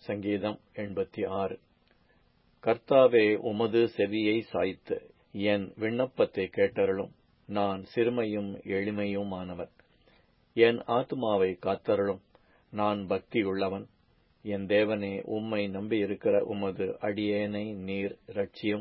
சங்கீதம் எண்பத்தி ஆறு கர்த்தாவே உமது செவியை சாய்த்து என் விண்ணப்பத்தை கேட்டருளும் நான் சிறுமையும் எளிமையுமானவன் என் ஆத்துமாவை காத்தருளும் நான் பக்தியுள்ளவன் என் தேவனே உம்மை நம்பியிருக்கிற உமது அடியேனை நீர் இரட்சியும்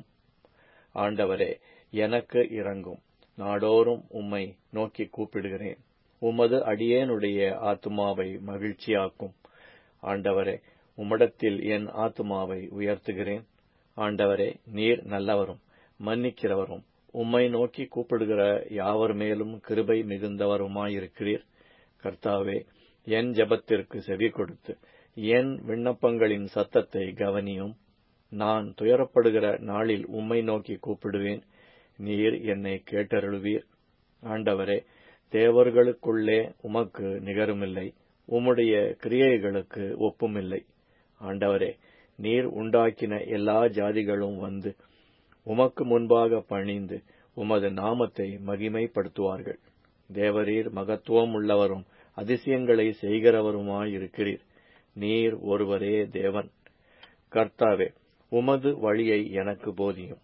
ஆண்டவரே எனக்கு இரங்கும் நாடோறும் உம்மை நோக்கி கூப்பிடுகிறேன் உமது அடியேனுடைய ஆத்துமாவை மகிழ்ச்சியாக்கும் ஆண்டவரே உம்மிடத்தில் என் ஆத்துமாவை உயர்த்துகிறேன் ஆண்டவரே நீர் நல்லவரும் மன்னிக்கிறவரும் உம்மை நோக்கி கூப்பிடுகிற யாவர் மேலும் கிருபை மிகுந்தவருமாயிருக்கிறீர் கர்த்தாவே என் ஜெபத்திற்கு செவி கொடுத்து என் விண்ணப்பங்களின் சத்தத்தை கவனியும் நான் துயரப்படுகிற நாளில் உம்மை நோக்கி கூப்பிடுவேன் நீர் என்னை கேட்டருளுவீர் ஆண்டவரே தேவர்களுக்குள்ளே உமக்கு நிகருமில்லை உம்முடைய கிரியைகளுக்கு ஒப்புமில்லை ஆண்டவரே நீர் உண்டாக்கின எல்லா ஜாதிகளும் வந்து உமக்கு முன்பாக பணிந்து உமது நாமத்தை மகிமைப்படுத்துவார்கள் தேவரீர் மகத்துவம் உள்ளவரும் அதிசயங்களை செய்கிறவருமாயிருக்கிறீர் நீர் ஒருவரே தேவன் கர்த்தாவே உமது வழியை எனக்கு போதியும்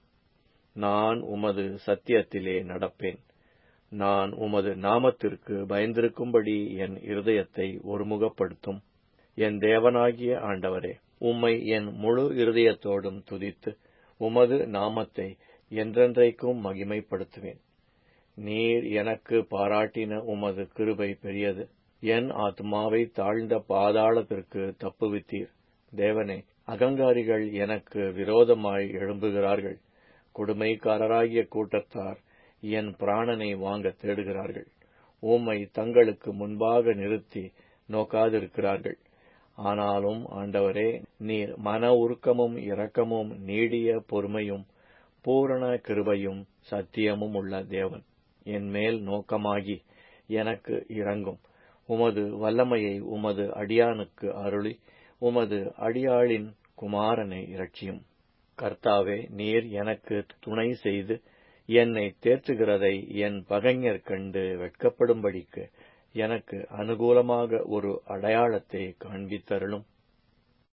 நான் உமது சத்தியத்திலே நடப்பேன் நான் உமது நாமத்திற்கு பயந்திருக்கும்படி என் இருதயத்தை ஒருமுகப்படுத்தும் என் தேவனாகிய ஆண்டவரே உம்மை என் முழு இருதயத்தோடும் துதித்து உமது நாமத்தை என்றென்றைக்கும் மகிமைப்படுத்துவேன் நீர் எனக்கு பாராட்டின உமது கிருபை பெரியது என் ஆத்மாவை தாழ்ந்த பாதாளத்திற்கு தப்புவித்தீர் தேவனே அகங்காரிகள் எனக்கு விரோதமாய் எழும்புகிறார்கள் கொடுமைக்காரராகிய கூட்டத்தார் என் பிராணனை வாங்க தேடுகிறார்கள் உம்மை தங்களுக்கு முன்பாக நிறுத்தி நோக்காதிருக்கிறார்கள் ஆனாலும் ஆண்டவரே நீர் மன உருக்கமும் இரக்கமும் நீடிய பொறுமையும் பூரண கிருபையும் சத்தியமும் உள்ள தேவன் என் மேல் நோக்கமாகி எனக்கு இறங்கும் உமது வல்லமையை உமது அடியானுக்கு அருளி உமது அடியாளின் குமாரனை இரட்சியும் கர்த்தாவே நீர் எனக்கு துணை செய்து என்னை தேற்றுகிறதை என் பகைஞர் கண்டு வெட்கப்படும்படிக்கு எனக்கு அனுகூலமாக ஒரு அடையாளத்தை காண்பித்தருளும்